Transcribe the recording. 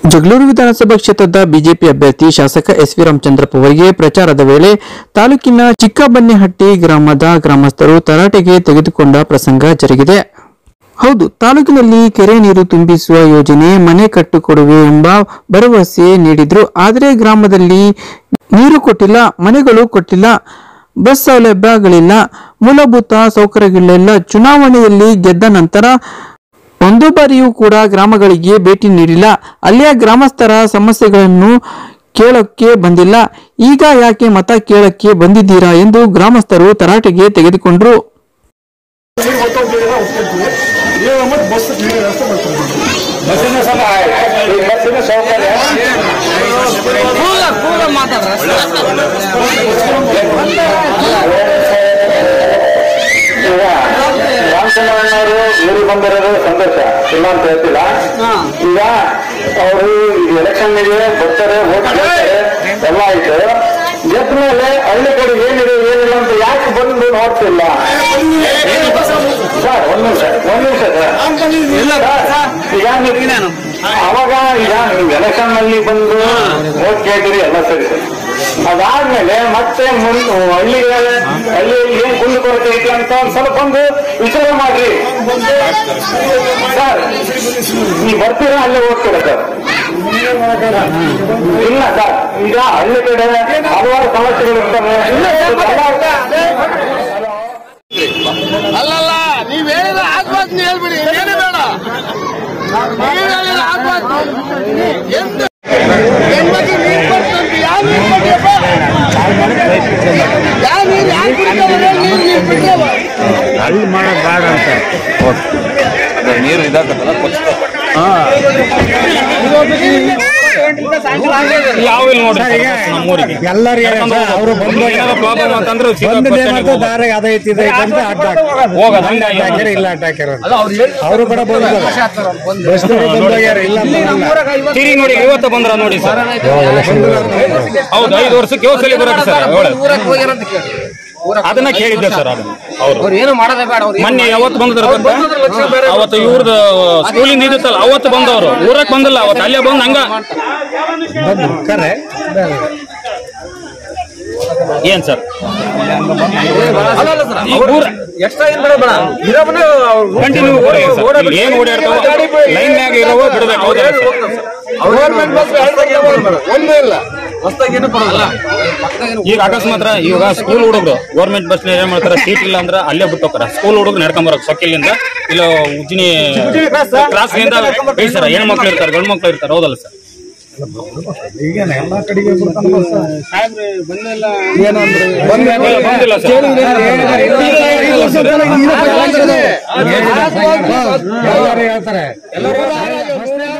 ಜಗಳೂರು ವಿಧಾನಸಭಾ ಕ್ಷೇತ್ರದ ಬಿಜೆಪಿ ಅಭ್ಯರ್ಥಿ ಶಾಸಕ ಎಸ್ ವಿ ರಾಮಚಂದ್ರಪ್ಪ ಅವರಿಗೆ ಪ್ರಚಾರದ ವೇಳೆ ತಾಲೂಕಿನ ಚಿಕ್ಕಬನ್ನಿಹಟ್ಟಿ ಗ್ರಾಮದ ಗ್ರಾಮಸ್ಥರು ತರಾಟೆಗೆ ತೆಗೆದುಕೊಂಡ ಪ್ರಸಂಗ ಜರುಗಿದೆ ಹೌದು ತಾಲೂಕಿನಲ್ಲಿ ಕೆರೆ ನೀರು ತುಂಬಿಸುವ ಯೋಜನೆ ಮನೆ ಕಟ್ಟಿಕೊಡುವೆ ಎಂಬ ಭರವಸೆ ನೀಡಿದ್ರು ಆದರೆ ಗ್ರಾಮದಲ್ಲಿ ನೀರು ಕೊಟ್ಟಿಲ್ಲ ಮನೆಗಳು ಕೊಟ್ಟಿಲ್ಲ ಬಸ್ ಸೌಲಭ್ಯಗಳಿಲ್ಲ ಮೂಲಭೂತ ಸೌಕರ್ಯಗಳಿಲ್ಲ ಚುನಾವಣೆಯಲ್ಲಿ ಗೆದ್ದ ನಂತರ ಒಂದು ಬಾರಿಯೂ ಕೂಡ ಗ್ರಾಮಗಳಿಗೆ ಭೇಟಿ ನೀಡಿಲ್ಲ ಅಲ್ಲಿಯ ಗ್ರಾಮಸ್ಥರ ಸಮಸ್ಯೆಗಳನ್ನು ಕೇಳಕ್ಕೆ ಬಂದಿಲ್ಲ ಈಗ ಯಾಕೆ ಮತ ಕೇಳಕ್ಕೆ ಬಂದಿದ್ದೀರಾ ಎಂದು ಗ್ರಾಮಸ್ಥರು ತರಾಟೆಗೆ ತೆಗೆದುಕೊಂಡ್ರು ನೀರು ಹೊತ್ತೋಗ್ತಿದ್ರೆ ಒಪ್ಕೊಂತೀವಿ ನೀವು ಮತ್ತೆ ಬಸ್ ನೀರು ವ್ಯವಸ್ಥೆ ಮಾಡ್ತೀವಿ ಬಸ್ಸಿನ ಸಮ ಈ ಬಸ್ಸಿನ ಸೌಕರ್ಯ ಈಗ ರಾಮಚಂದ್ರಣ್ಣವರು ಊರಿಗೆ ಬಂದಿರೋದು ಸಂತೋಷ ಇಲ್ಲ ಅಂತ ಹೇಳ್ತಿಲ್ಲ ಈಗ ಅವರು ಎಲೆಕ್ಷನ್ ಗೆ ಬರ್ತಾರೆ vote ಕೇಳ್ತಾರೆ, ಎಲ್ಲ ಆಯ್ತು ಗೆದ್ದ ಮೇಲೆ ಹಳ್ಳಿ ಕಡೆ ಏನಿದೆ ಏನಿಲ್ಲ ಅಂತ ಯಾಕೆ ಬಂದು ನೋಡ್ತಿಲ್ಲ ಸರ್ ಒಂದ್ ನಿಮಿಷ ಒಂದ್ ನಿಮಿಷ ಸರ್ ಈಗ ನೀವು ಅವಾಗ ಈಗ ನೀವು ಎಲೆಕ್ಷನ್ ನಲ್ಲಿ ಬಂದು ವೋಟ್ ಕೇಳ್ತೀರಿ ಎಲ್ಲ ಸರಿ ಸರ್ ಅದಾದ್ಮೇಲೆ ಮತ್ತೆ ಮುಂದ್ ಹಳ್ಳಿಗಳ ಹಳ್ಳಿಯಲ್ಲಿ ಏನ್ ಕುಂದು ಕೊರತೆ ಐತಿ ಅಂತ ಒಂದ್ ಸ್ವಲ್ಪ ಒಂದು ವಿಚಾರ ಮಾಡ್ರಿ ಸರ್ ನೀವು ಬರ್ತೀರಾ ಅಲ್ಲೇ ಹೋಗ್ತೀರಾ ಸರ್ ಇಲ್ಲ ಸರ್ ಈಗ ಹಳ್ಳಿ ಕಡೆ ಹಲವಾರು ಸಮಸ್ಯೆಗಳು ಇರ್ತವೆ ಅಲ್ಲಲ್ಲ ನೀವ್ ಹೇಳಿದ್ರೆ ಆಗ್ಬಾರ್ದು ನೀವು ಹೇಳ್ಬಿಡಿ ಏನು ಬೇಡ ನೀವ್ ಹೇಳಿದ್ರೆ ಆಗ್ಬಾರ್ದು ಎಂತ ಹೆಣ್ಮಕ್ಳು ನೀರ್ ಕೊಡ್ತಂತೆ ಯಾವ ನೀರ್ ಕೊಟ್ಟಿಯಪ್ಪ ಯಾವ ನೀರ್ ಯಾರು ಕುಡಿತಾವ ನೀರ್ ನೀರ್ ಬಿಡ್ತಾವ ನೀರು ಇದಾಕತ್ತಲ್ಲ ಯಾವ ಇಲ್ಲ ನೋಡ್ರಿ ನಮ್ಮೂರಿಗೆ ಎಲ್ಲರಿಗೆ ಅವರು ಬಂದು ಏನಾರ ಪ್ರಾಬ್ಲಮ್ ಅಂತಂದ್ರೆ ಬಂದದೇ ಮತ್ತು ದಾರ ಅದೈತಿದೆ ಅಂತ ಅಡ್ಡ ಹೋಗೋದು ಹಂಗ ಅಡ್ಡ ಹಾಕ್ಯಾರ ಇಲ್ಲ ಅಡ್ಡ ಹಾಕ್ಯಾರ ಅವರು ಕೂಡ ಬಂದ್ರು ಬಸ್ ಬಂದು ಹೋಗ್ಯಾರ ಇಲ್ಲ ಅಂತ ಅನ್ನಲ್ಲ. ತಿರುಗಿ ನೋಡಿ ಇವತ್ತು ಬಂದ್ರ ನೋಡಿ ಸರ್ ಹೌದು ಐದು ವರ್ಷಕ್ಕೆ ಯಾವ ಸಲ ಬರೋದು ಸರ್ ಹೇಳಿ. ಅದನ್ನ ಕೇಳಿದ್ದೆ ಸರ್ ಅದನ್ನ ಅವ್ರು ಏನು ಮಾಡೋದೇ ಬೇಡ ಅವ್ರು ಮೊನ್ನೆ ಯಾವತ್ತು ಬಂದಿದ್ರು ಗೊತ್ತಾ ಅವತ್ತು ಇವ್ರದ್ದು ಸ್ಕೂಲಿಂದ ಇದ್ದಿತ್ತಲ್ಲ ಅವತ್ತು ಬಂದವರು ಊರಕ್ ಬಂದಿಲ್ಲ ಅವತ್ತು ಅಲ್ಲೇ ಬಂದ್ ಹಂಗ ಬಂದ್ರು ಕರೆ ಏನ್ ಸರ್ ಅಲ್ಲಲ್ಲ ಈ ಊರ ಎಕ್ಸ್ಟ್ರಾ ಏನ್ ಬೇಡ ಬೇಡ ಇರೋವನ್ನೇ ಕಂಟಿನ್ಯೂ ಏನ್ ಓಡಾಡ್ತಾವ ಲೈನ್ ಮ್ಯಾಗ ಇರೋವ ಬಿಡ್ಬೇಕು ಹೌದಾ ಸರ್? ಗೌರ್ಮೆಂಟ್ ಬಸ್ ಒಂದು ಇಲ್ಲ ಹೊಸದಾಗಿ ಏನು ಕೊಡಲ್ಲ ಈಗ ಅಕಸ್ಮಾತ್ ಈಗ ಸ್ಕೂಲ್ ಹುಡುಗರು ಗೌರ್ಮೆಂಟ್ ಬಸ್ ಏನ್ ಮಾಡ್ತಾರ ಸೀಟ್ ಇಲ್ಲ ಅಂದ್ರ ಅಲ್ಲೇ ಬಿಟ್ಟೋಕಾರ ಸ್ಕೂಲ್ ಹುಡುಗರು ನಡ್ಕೊಂಡ್ ಬರೋಕ್ ಸೊಕ್ಕಿಲಿಂದ ಇಲ್ಲ ಉಜ್ಜಿನಿ ಕ್ಲಾಸ್ ಲಿಂದ ಸರ್ ಹೆಣ್ಮಕ್ಳು ಇರ್ತಾರೆ ಗಂಡು ಮಕ್ಳು ಇರ್ತಾರೆ ಹೌದಲ್ಲ ಸರ್ ಈಗೇನ ಎಲ್ಲಾ ಕಡೆಗೆ ಬಿಡ್ತಾನ ಬಸ್ ಬಂದಿಲ್ಲ ಸರ್ ಎಲ್ಲರೂ ಹೇಳ್ತಾರೆ